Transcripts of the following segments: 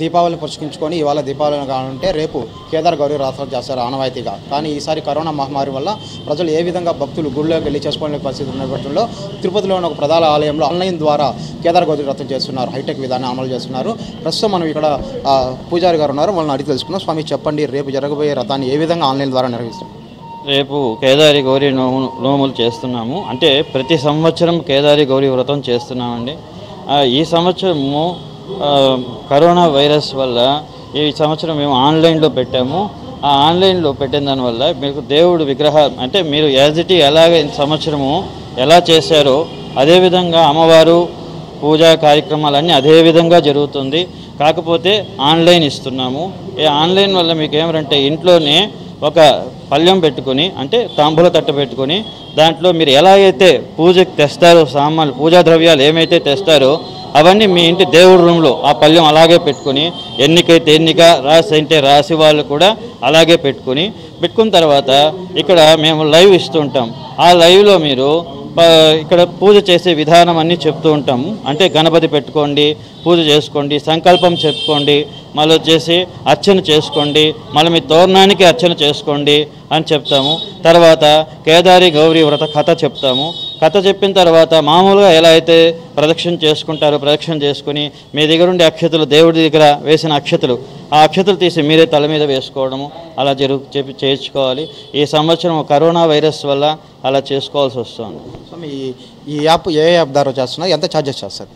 దీపావళిని పురస్కరించుకొని ఇవాళ దీపావళి కావాలంటే రేపు కేదార్ గౌరీ రథం చేస్తారు ఆనవాయితీగా కానీ ఈసారి కరోనా మహమ్మారి వల్ల ప్రజలు ఏ విధంగా భక్తులు గుళ్ళోకి వెళ్ళి చేసుకోలేని పరిస్థితి ఉన్న నేపథ్యంలో తిరుపతిలోని ఒక ప్రధాన ఆలయంలో ఆన్లైన్ ద్వారా కేదార్ గౌరీ రథం చేస్తున్నారు హైటెక్ విధానం అమలు చేస్తున్నారు ప్రస్తుతం మనం ఇక్కడ ఆ, పూజారి గారు ఉన్నారు వాళ్ళని అడిగి తెలుసుకున్నాం స్వామి చెప్పండి రేపు జరగబోయే రథాన్ని ఏ విధంగా ఆన్లైన్ ద్వారా నిర్వహిస్తారు రేపు కేదారి గౌరీ నోము నోములు చేస్తున్నాము అంటే ప్రతి సంవత్సరం కేదారి గౌరీ వ్రతం చేస్తున్నామండి ఆ, ఈ సంవత్సరము ఆ, కరోనా వైరస్ వల్ల ఈ సంవత్సరం మేము ఆన్లైన్లో పెట్టాము ఆ ఆన్లైన్లో పెట్టిన దానివల్ల మీకు దేవుడు విగ్రహ అంటే మీరు యాజ్ ఇట్ ఎలాగ ఈ సంవత్సరము ఎలా చేశారో అదేవిధంగా అమ్మవారు పూజా కార్యక్రమాలన్నీ అదే విధంగా జరుగుతుంది కాకపోతే ఆన్లైన్ ఇస్తున్నాము ఈ ఆన్లైన్ వల్ల మీకు ఏమంటే ఇంట్లోనే ఒక పళ్ళెం పెట్టుకొని అంటే తాంబూల తట్ట పెట్టుకొని దాంట్లో మీరు ఎలా అయితే పూజకి తెస్తారో సామాన్లు పూజా ద్రవ్యాలు ఏమైతే తెస్తారో అవన్నీ మీ ఇంటి దేవుడి రూమ్లో ఆ పళ్ళెం అలాగే పెట్టుకొని ఎన్నికైతే ఎన్నిక రాసి అంటే రాసి వాళ్ళు కూడా అలాగే పెట్టుకొని పెట్టుకున్న తర్వాత ఇక్కడ మేము లైవ్ ఇస్తుంటాం ఆ లైవ్లో మీరు ప- ఇక్కడ పూజ చేసే విధానం అన్నీ చెప్తూ ఉంటాము అంటే గణపతి పెట్టుకోండి పూజ చేసుకోండి సంకల్పం చెప్పుకోండి మళ్ళీ వచ్చేసి అర్చన చేసుకోండి మళ్ళీ మీ తోరణానికి అర్చన చేసుకోండి అని చెప్తాము తర్వాత కేదారి గౌరీ వ్రత కథ చెప్తాము కథ చెప్పిన తర్వాత మామూలుగా ఎలా అయితే ప్రదక్షిణ చేసుకుంటారో ప్రదక్షిణ చేసుకుని మీ దగ్గర ఉండే అక్షతలు దేవుడి దగ్గర వేసిన అక్షతలు ఆ అక్షతలు తీసి మీరే తల మీద వేసుకోవడము అలా జరుగు చెప్పి చేయించుకోవాలి ఈ సంవత్సరం కరోనా వైరస్ వల్ల అలా చేసుకోవాల్సి వస్తుంది స్వామి ఈ- ఈ యాప్ ఏ యాప్ ద్వారా చేస్తున్నారు ఎంత ఛార్జెస్ చేస్తారు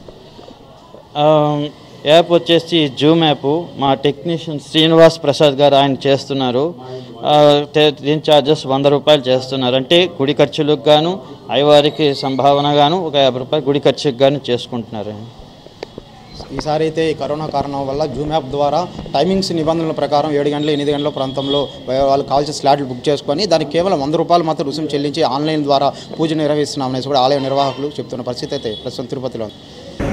ఆ, యాప్ వచ్చేసి జూమ్ యాప్ మా టెక్నీషియన్ శ్రీనివాస్ ప్రసాద్ గారు ఆయన చేస్తున్నారు ఆ, తే- దీని ఛార్జెస్ వంద రూపాయలు చేస్తున్నారు అంటే గుడి ఖర్చులకు గాను అయ్యవారికి సంభావన గాను ఒక యాభై రూపాయలు గుడి ఖర్చుకు గాను చేసుకుంటున్నారు ఈసారి అయితే ఈ కరోనా కారణం వల్ల జూమ్ యాప్ ద్వారా టైమింగ్స్ నిబంధనల ప్రకారం ఏడు గంటల ఎనిమిది గంటల ప్రాంతంలో వాళ్ళు కావాల్సిన స్లాట్లు బుక్ చేసుకొని దానికి కేవలం వంద రూపాయలు మాత్రం రుసుము చెల్లించి ఆన్లైన్ ద్వారా పూజ నిర్వహిస్తున్నామనేసి కూడా ఆలయ నిర్వాహకులు చెప్తున్న పరిస్థితి అయితే ప్రస్తుతం తిరుపతిలో ఉంది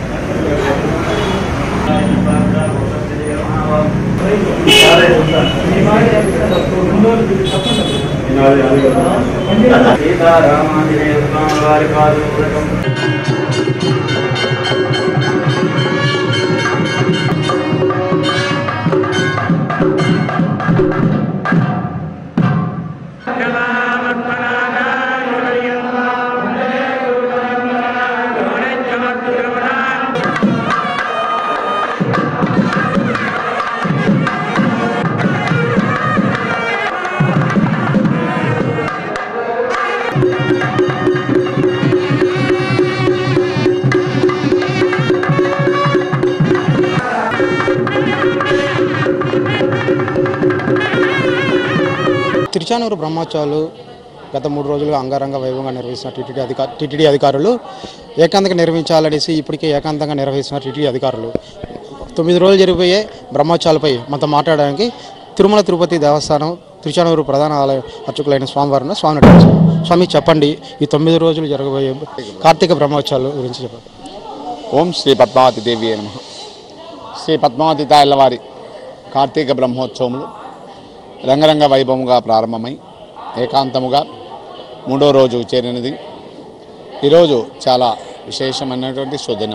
తిరుచానూరు బ్రహ్మోత్సవాలు గత మూడు రోజులుగా అంగరంగ వైభవంగా నిర్వహిస్తున్న టీటీడీ అధికార టీటీడీ అధికారులు ఏకాంతంగా నిర్వహించాలనేసి ఇప్పటికే ఏకాంతంగా నిర్వహిస్తున్న టీటీడీ అధికారులు తొమ్మిది రోజులు జరిగిపోయే బ్రహ్మోత్సవాలపై మనతో మాట్లాడడానికి తిరుమల తిరుపతి దేవస్థానం తిరుచానూరు ప్రధాన ఆలయ అర్చకులైన స్వామివారిని స్వామిని అడిగారు. స్వామి చెప్పండి ఈ తొమ్మిది రోజులు జరగబోయే కార్తీక బ్రహ్మోత్సవాల గురించి చెప్పండి ఓం శ్రీ పద్మావతి దేవి నమ శ్రీ పద్మావతి తాయలవారి కార్తీక బ్రహ్మోత్సవములు రంగరంగ వైభవముగా ప్రారంభమై ఏకాంతముగా మూడో రోజు చేరినది ఈరోజు చాలా విశేషమైనటువంటి సుదినం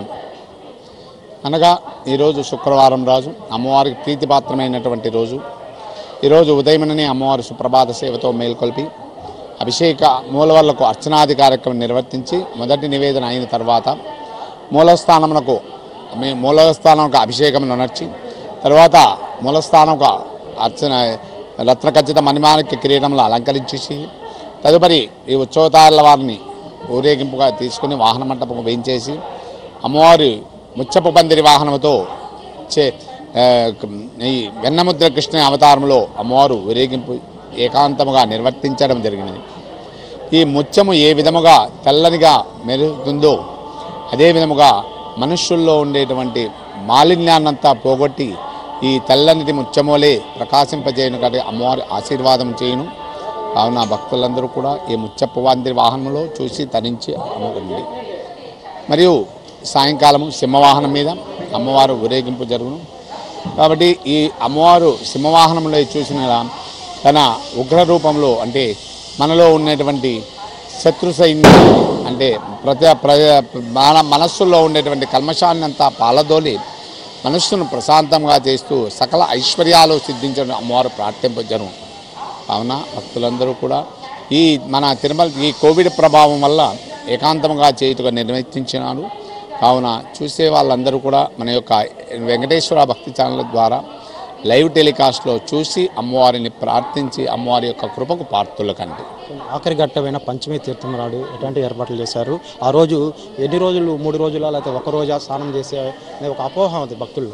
అనగా ఈరోజు శుక్రవారం రోజు అమ్మవారికి ప్రీతిపాత్రమైనటువంటి రోజు ఈరోజు ఉదయమనని అమ్మవారి సుప్రభాత సేవతో మేల్కొల్పి అభిషేక మూలవర్లకు అర్చనాది కార్యక్రమం నిర్వర్తించి మొదటి నివేదన అయిన తర్వాత మూలస్థానమునకు మీ మూలస్థానంకు అభిషేకం నొనర్చి తర్వాత మూలస్థానంకు అర్చన రత్నఖచ్చిత మణిమాణిక్య కిరీటంలో అలంకరించేసి తదుపరి ఈ ఉత్సవతారుల వారిని ఊరేగింపుగా తీసుకుని వాహన మంటపం వేయించేసి అమ్మవారి ముచ్చపు పందిరి వాహనముతో చే ఆ, ఈ వెన్నముద్ర కృష్ణ అవతారంలో అమ్మవారు ఊరేగింపు ఏకాంతముగా నిర్వర్తించడం జరిగినది ఈ ముత్యము ఏ విధముగా తెల్లనిగా మెరుగుతుందో అదే విధముగా మనుష్యుల్లో ఉండేటువంటి మాలిన్యాన్నంతా పోగొట్టి ఈ తెల్లనిటి ముత్యములే ప్రకాశింపజేయను కాబట్టి అమ్మవారి ఆశీర్వాదం చేయను కావున భక్తులందరూ కూడా ఈ ముచ్చప్ప వాంతి వాహనంలో చూసి తరించి అమ్ముకుంది మరియు సాయంకాలము సింహవాహనం మీద అమ్మవారు ఊరేగింపు జరుగును కాబట్టి ఈ అమ్మవారు సింహవాహనంలో చూసిన తన ఉగ్ర రూపంలో అంటే మనలో ఉన్నటువంటి శత్రు సైన్యాన్ని అంటే ప్రతి ప్ర మన మనస్సులో ఉండేటువంటి కల్మషాన్ని అంతా పాలదోలి మనస్సును ప్రశాంతంగా చేస్తూ సకల ఐశ్వర్యాలు సిద్ధించడం అమ్మవారు ప్రార్థింపజను కావున భక్తులందరూ కూడా ఈ మన తిరుమల ఈ కోవిడ్ ప్రభావం వల్ల ఏకాంతంగా చేయుటగా నిర్వర్తించినారు కావున చూసే వాళ్ళందరూ కూడా మన యొక్క వెంకటేశ్వర భక్తి ఛానల్ ద్వారా లైవ్ టెలికాస్ట్లో చూసి అమ్మవారిని ప్రార్థించి అమ్మవారి యొక్క కృపకు పాత్రుల కండి ఆఖరి ఘట్టమైన పంచమి తీర్థం నాడు ఎటువంటి ఏర్పాట్లు చేశారు ఆ రోజు ఎన్ని రోజులు మూడు రోజుల లేకపోతే ఒక రోజా స్నానం చేసే అనే ఒక అపోహ ఉంది భక్తుల్లో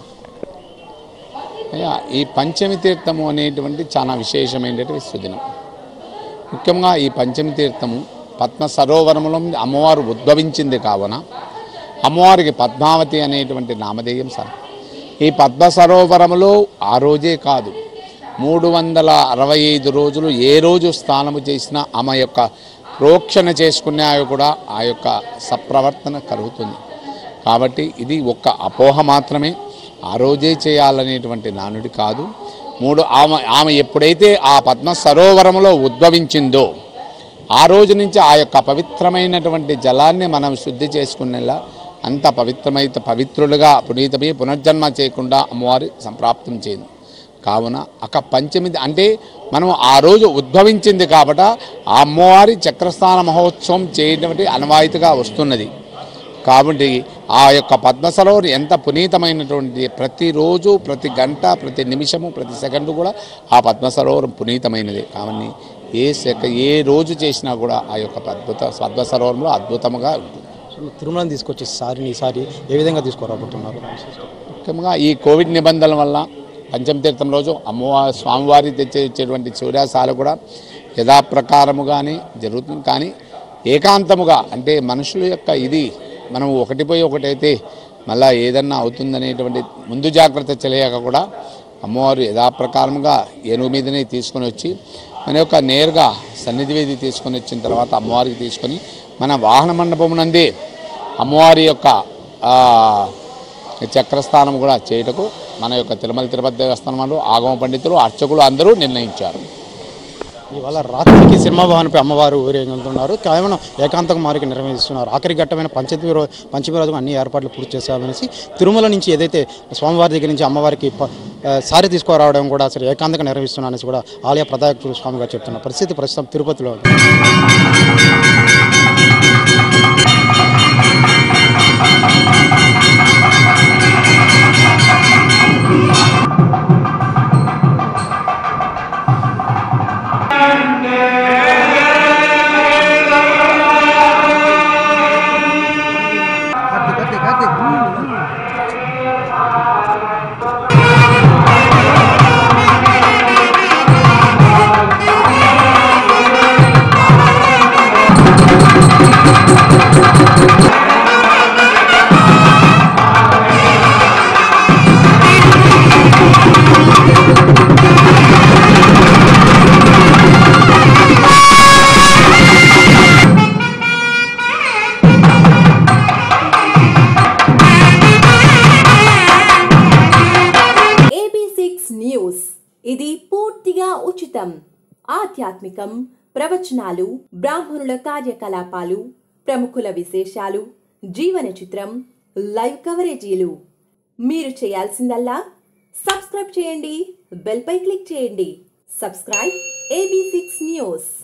అయ్యా ఈ పంచమి తీర్థము అనేటువంటి చాలా విశేషమైనటువంటి సుదినం ముఖ్యంగా ఈ పంచమి తీర్థము పద్మ సరోవరములో అమ్మవారు ఉద్భవించింది కావున అమ్మవారికి పద్మావతి అనేటువంటి నామధేయం సార్ ఈ పద్మ సరోవరములో ఆ రోజే కాదు మూడు వందల అరవై ఐదు రోజులు ఏ రోజు స్నానము చేసినా ఆమె యొక్క ప్రోక్షణ చేసుకునే కూడా ఆ యొక్క సప్రవర్తన కలుగుతుంది కాబట్టి ఇది ఒక్క అపోహ మాత్రమే ఆ రోజే చేయాలనేటువంటి నానుడి కాదు మూడు ఆమె ఆమె ఎప్పుడైతే ఆ పద్మ సరోవరంలో ఉద్భవించిందో ఆ రోజు నుంచి ఆ యొక్క పవిత్రమైనటువంటి జలాన్ని మనం శుద్ధి చేసుకునేలా అంత పవిత్రమైతే పవిత్రులుగా పునీతమై పునర్జన్మ చేయకుండా అమ్మవారి సంప్రాప్తం చేయండి కావున అక్క పంచమి అంటే మనం ఆ రోజు ఉద్భవించింది కాబట్టి ఆ అమ్మవారి చక్రస్థాన మహోత్సవం చేయటువంటి అనవాయితీగా వస్తున్నది కాబట్టి ఆ యొక్క పద్మసరోవర్ ఎంత పునీతమైనటువంటి ప్రతిరోజు ప్రతి గంట ప్రతి నిమిషము ప్రతి సెకండు కూడా ఆ పద్మసరోవరం పునీతమైనది కాబట్టి ఏ సెక ఏ రోజు చేసినా కూడా ఆ యొక్క అద్భుత పద్మసరోవరంలో అద్భుతంగా ఉంటుంది తిరుమలని తీసుకొచ్చి సారిని ఈసారి ఏ విధంగా తీసుకురాబోతున్నారు ముఖ్యంగా ఈ కోవిడ్ నిబంధనల వల్ల పంచమ తీర్థం రోజు అమ్మవారి స్వామివారి తెచ్చే ఇచ్చేటువంటి సూర్యాసాలు కూడా యథాప్రకారముగానే జరుగుతుంది కానీ ఏకాంతముగా అంటే మనుషుల యొక్క ఇది మనం ఒకటి పోయి ఒకటైతే మళ్ళా ఏదన్నా అవుతుందనేటువంటి ముందు జాగ్రత్త తెలియక కూడా అమ్మవారు యథాప్రకారముగా ఏనుగు మీదనే తీసుకొని వచ్చి మన యొక్క నేరుగా సన్నిధి వేది తీసుకొని వచ్చిన తర్వాత అమ్మవారికి తీసుకొని మన వాహన మండపం నందే అమ్మవారి యొక్క ఆ, చక్రస్థానం కూడా చేయుటకు మన యొక్క తిరుమల తిరుపతి దేవస్థానంలో ఆగమ పండితులు అర్చకులు అందరూ నిర్ణయించారు ఇవాళ రాత్రికి సింహవాహనపై అమ్మవారు ఊరేగుతున్నారు కేవలం ఏకాంతక మారికి నిర్వహిస్తున్నారు ఆఖరి ఘట్టమైన పంచమి రో పంచమి రోజు అన్ని ఏర్పాట్లు పూర్తి చేశామనేసి తిరుమల నుంచి ఏదైతే స్వామివారి దగ్గర నుంచి అమ్మవారికి ప- ఆ, సారి తీసుకురావడం కూడా అసలు ఏకాంతంగా నిర్వహిస్తున్నారనేసి కూడా ఆలయ ప్రధాన స్వామి గారు చెప్తున్న పరిస్థితి ప్రస్తుతం తిరుపతిలో ఉంది. ఏబీ సిక్స్ న్యూస్ ఇది పూర్తిగా ఉచితం ఆధ్యాత్మికం ప్రవచనాలు బ్రాహ్మణుల కార్యకలాపాలు ప్రముఖుల విశేషాలు జీవన చిత్రం లైవ్ కవరేజీలు మీరు చేయాల్సిందల్లా సబ్స్క్రైబ్ చేయండి బెల్ పై క్లిక్ చేయండి సబ్స్క్రైబ్ ఏబీ సిక్స్ న్యూస్